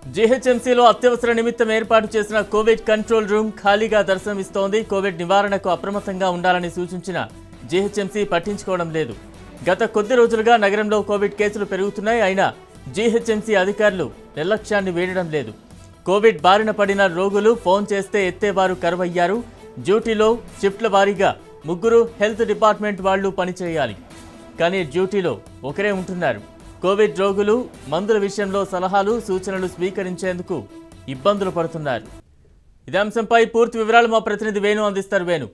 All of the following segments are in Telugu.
జీహెచ్ఎంసీలో అత్యవసర నిమిత్తం ఏర్పాటు చేసిన కోవిడ్ కంట్రోల్ రూమ్ ఖాళీగా దర్శనమిస్తోంది కోవిడ్ నివారణకు అప్రమత్తంగా ఉండాలని సూచించిన జీహెచ్ఎంసీ పట్టించుకోవడం లేదు గత కొద్ది రోజులుగా నగరంలో కోవిడ్ కేసులు పెరుగుతున్నాయి అయినా జీహెచ్ఎంసీ అధికారులు నిర్లక్ష్యాన్ని వీడడం లేదు కోవిడ్ బారిన పడిన రోగులు ఫోన్ చేస్తే ఎత్తేవారు కరువయ్యారు డ్యూటీలో షిఫ్ట్ల వారీగా ముగ్గురు హెల్త్ డిపార్ట్మెంట్ వాళ్ళు పనిచేయాలి కానీ డ్యూటీలో ఒకరే ఉంటున్నారు కోవిడ్ రోగులు మందుల విషయంలో సలహాలు సూచనలు స్వీకరించేందుకు ఇబ్బందులు పడుతున్నారు ఇదే అంశంపై పూర్తి వివరాలు మా ప్రతినిధి వేణు అందిస్తారు వేణు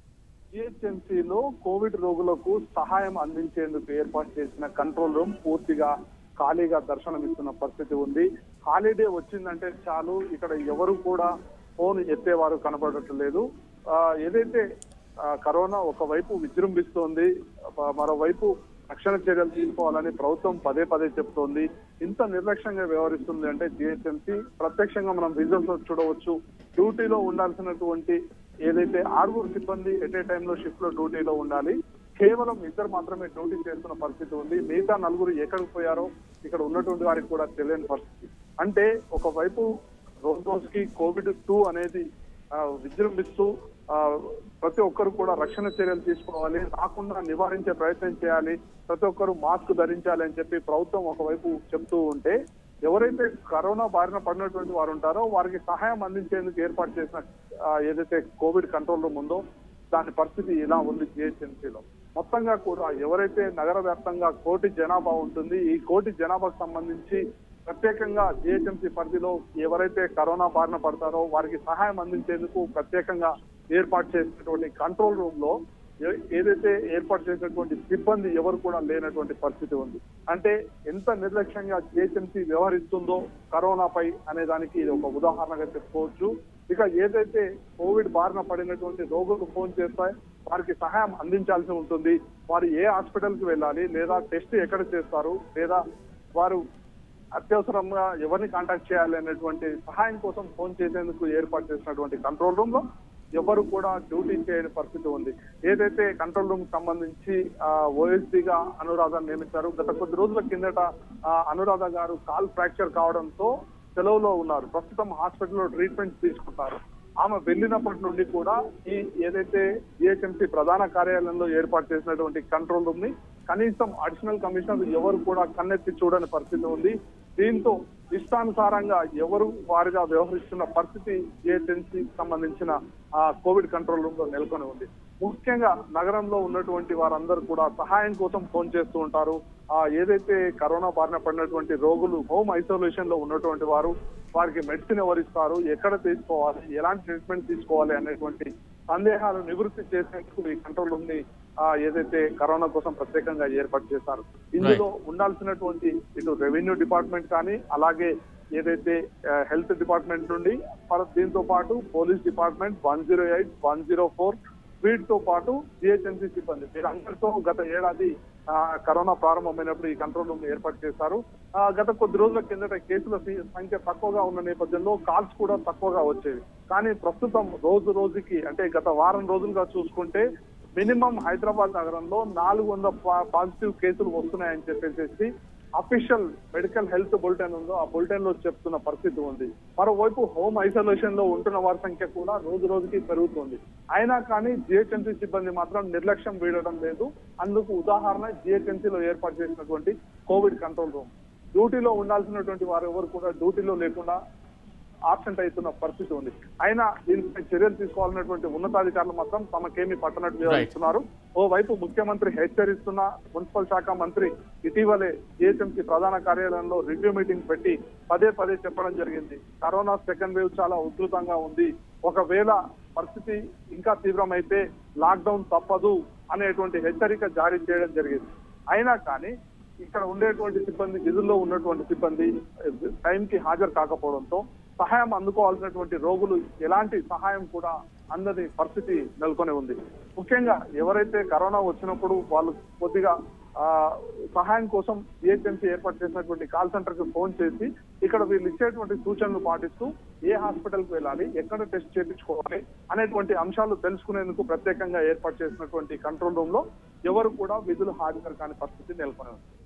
జిహెచ్ఎంసీలో కోవిడ్ రోగులకు సహాయం అందించేందుకు ఏర్పాటు చేసిన కంట్రోల్ రూమ్ పూర్తిగా ఖాళీగా దర్శనమిస్తున్న పరిస్థితి ఉంది హాలిడే వచ్చిందంటే చాలు ఇక్కడ ఎవరు కూడా ఫోన్ ఎత్తేవారు కనబడట్లేదు ఆ, ఏదైతే ఆ, కరోనా ఒకవైపు విజృంభిస్తోంది ఆ, మరోవైపు రక్షణ చర్యలు తీసుకోవాలని ప్రభుత్వం పదే పదే చెప్తోంది ఇంత నిర్లక్ష్యంగా వ్యవహరిస్తుంది అంటే జిహెచ్ఎంసీ ప్రత్యక్షంగా మనం రిజల్ట్స్ లో చూడవచ్చు డ్యూటీలో ఉండాల్సినటువంటి ఏదైతే ఆరుగురు సిబ్బంది ఎట్ ఏ టైంలో షిఫ్ట్ లో డ్యూటీలో ఉండాలి కేవలం ఇద్దరు మాత్రమే డ్యూటీ చేస్తున్న పరిస్థితి ఉంది మిగతా నలుగురు ఎక్కడికి పోయారో ఇక్కడ ఉన్నటువంటి వారికి కూడా తెలియని పరిస్థితి అంటే ఒకవైపు రోజు రోజుకి కోవిడ్ టూ అనేది ఆ, విజృంభిస్తూ ఆ, ప్రతి ఒక్కరు కూడా రక్షణ చర్యలు తీసుకోవాలి రాకుండా నివారించే ప్రయత్నం చేయాలి ప్రతి ఒక్కరు మాస్క్ ధరించాలి అని చెప్పి ప్రభుత్వం ఒకవైపు చెప్తూ ఉంటే ఎవరైతే కరోనా బారిన పడినటువంటి వారు ఉంటారో వారికి సహాయం అందించేందుకు ఏర్పాటు చేసిన ఆ, ఏదైతే కోవిడ్ కంట్రోల్ రూమ్ ఉందో దాని పరిస్థితి ఇలా ఉంది జిహెచ్ఎంసీలో మొత్తంగా కూడా ఎవరైతే నగర వ్యాప్తంగా కోటి జనాభా ఉంటుంది ఈ కోటి జనాభాకు సంబంధించి ప్రత్యేకంగా జిహెచ్ఎంసీ పరిధిలో ఎవరైతే కరోనా బారిన పడతారో వారికి సహాయం అందించేందుకు ప్రత్యేకంగా ఏర్పాటు చేసినటువంటి కంట్రోల్ రూమ్ లో ఏ- ఏదైతే ఏర్పాటు చేసినటువంటి సిబ్బంది ఎవరు కూడా లేనటువంటి పరిస్థితి ఉంది అంటే ఎంత నిర్లక్ష్యంగా జిహెచ్ఎంసీ వ్యవహరిస్తుందో కరోనాపై అనే దానికి ఇది ఒక ఉదాహరణగా చెప్పుకోవచ్చు ఇక ఏదైతే కోవిడ్ బారిన పడినటువంటి రోగులు ఫోన్ చేస్తాయి వారికి సహాయం అందించాల్సి ఉంటుంది వారు ఏ హాస్పిటల్ కి వెళ్ళాలి లేదా టెస్ట్ ఎక్కడ చేస్తారు లేదా వారు అత్యవసరంగా ఎవరిని కాంటాక్ట్ చేయాలి అనేటువంటి సహాయం కోసం ఫోన్ చేసేందుకు ఏర్పాటు చేసినటువంటి కంట్రోల్ రూమ్ లో ఎవరు కూడా డ్యూటీ చేయని పరిస్థితి ఉంది ఏదైతే కంట్రోల్ రూమ్ సంబంధించి ఓఎస్డీ గా అనురాధ నియమించారు గత కొద్ది రోజుల కిందట ఆ, అనురాధ గారు కాల్ ఫ్రాక్చర్ కావడంతో సెలవులో ఉన్నారు ప్రస్తుతం హాస్పిటల్లో ట్రీట్మెంట్ తీసుకుంటారు ఆమె వెళ్ళినప్పటి నుండి కూడా ఈ ఏదైతే జిహెచ్ఎంసీ ప్రధాన కార్యాలయంలో ఏర్పాటు చేసినటువంటి కంట్రోల్ రూమ్ ని కనీసం అడిషనల్ కమిషనర్ ఎవరు కూడా కన్నెత్తి చూడని పరిస్థితి ఉంది దీంతో ఇష్టానుసారంగా ఎవరు వారిగా వ్యవహరిస్తున్న పరిస్థితి జిహెచ్ఎంసీ సంబంధించిన ఆ కోవిడ్ కంట్రోల్ రూమ్ లో నెలకొని ఉంది ముఖ్యంగా నగరంలో ఉన్నటువంటి వారందరూ కూడా సహాయం కోసం ఫోన్ చేస్తూ ఉంటారు ఆ ఏదైతే కరోనా బారిన పడినటువంటి రోగులు హోమ్ ఐసోలేషన్ లో ఉన్నటువంటి వారు వారికి మెడిసిన్ ఎవరిస్తారు ఎక్కడ తీసుకోవాలి ఎలాంటి ట్రీట్మెంట్ తీసుకోవాలి అనేటువంటి సందేహాలు నివృత్తి చేసేందుకు ఈ కంట్రోల్ రూమ్ ని ఆ, ఏదైతే కరోనా కోసం ప్రత్యేకంగా ఏర్పాటు చేశారు ఇందులో ఉండాల్సినటువంటి ఇటు రెవెన్యూ డిపార్ట్మెంట్ కానీ అలాగే ఏదైతే హెల్త్ డిపార్ట్మెంట్ నుండి మరి దీంతో పాటు police department one zero eight one zero four వీటితో పాటు జిహెచ్ఎంసీ సిబ్బంది వీరందరితో గత ఏడాది ఆ, కరోనా ప్రారంభమైనప్పుడు ఈ కంట్రోల్ రూమ్ ఏర్పాటు చేశారు ఆ, గత కొద్ది రోజుల కిందట కేసుల సి- సంఖ్య తక్కువగా ఉన్న నేపథ్యంలో కాల్స్ కూడా తక్కువగా వచ్చేవి కానీ ప్రస్తుతం రోజు రోజుకి అంటే గత వారం రోజులుగా చూసుకుంటే మినిమం హైదరాబాద్ నగరంలో నాలుగు వందల పాజిటివ్ కేసులు వస్తున్నాయని చెప్పేసి అఫీషియల్ మెడికల్ హెల్త్ బులెటిన్ ఉందో ఆ బులెటిన్ లో చెప్తున్న పరిస్థితి ఉంది మరోవైపు హోమ్ ఐసోలేషన్ లో ఉంటున్న వారి సంఖ్య కూడా రోజు రోజుకి పెరుగుతుంది అయినా కానీ జిహెచ్ఎంసీ సిబ్బంది మాత్రం నిర్లక్ష్యం వీడడం లేదు అందుకు ఉదాహరణ జిహెచ్ఎంసీలో ఏర్పాటు చేసినటువంటి కోవిడ్ కంట్రోల్ రూమ్ డ్యూటీలో ఉండాల్సినటువంటి వారు ఎవరు కూడా డ్యూటీలో లేకుండా ఆబ్సెంట్ అవుతున్న పరిస్థితి ఉంది అయినా దీనిపై చర్యలు తీసుకోవాలన్నటువంటి ఉన్నతాధికారులు మాత్రం తమకేమీ పట్టనట్టు వ్యవహరిస్తున్నారు ఓవైపు ముఖ్యమంత్రి హెచ్చరిస్తున్న మున్సిపల్ శాఖ మంత్రి ఇటీవలే జిహెచ్ఎంసీ ప్రధాన కార్యాలయంలో రివ్యూ మీటింగ్ పెట్టి పదే పదే చెప్పడం జరిగింది కరోనా సెకండ్ వేవ్ చాలా ఉధృతంగా ఉంది ఒకవేళ పరిస్థితి ఇంకా తీవ్రమైతే లాక్డౌన్ తప్పదు అనేటువంటి హెచ్చరిక జారీ చేయడం జరిగింది అయినా కానీ ఇక్కడ ఉండేటువంటి సిబ్బంది విధుల్లో ఉన్నటువంటి సిబ్బంది టైంకి హాజరు కాకపోవడంతో సహాయం అందుకోవాల్సినటువంటి రోగులు ఎలాంటి సహాయం కూడా అందని పరిస్థితి నెలకొని ఉంది ముఖ్యంగా ఎవరైతే కరోనా వచ్చినప్పుడు వాళ్ళు కొద్దిగా ఆ, సహాయం కోసం జిహెచ్ఎంసీ ఏర్పాటు చేసినటువంటి కాల్ సెంటర్ కి ఫోన్ చేసి ఇక్కడ వీళ్ళు ఇచ్చేటువంటి సూచనలు పాటిస్తూ ఏ హాస్పిటల్ కి వెళ్ళాలి ఎక్కడ టెస్ట్ చేయించుకోవాలి అనేటువంటి అంశాలు తెలుసుకునేందుకు ప్రత్యేకంగా ఏర్పాటు చేసినటువంటి కంట్రోల్ రూమ్ లో ఎవరు కూడా విధులు హాజరు కాని పరిస్థితి నెలకొని ఉంది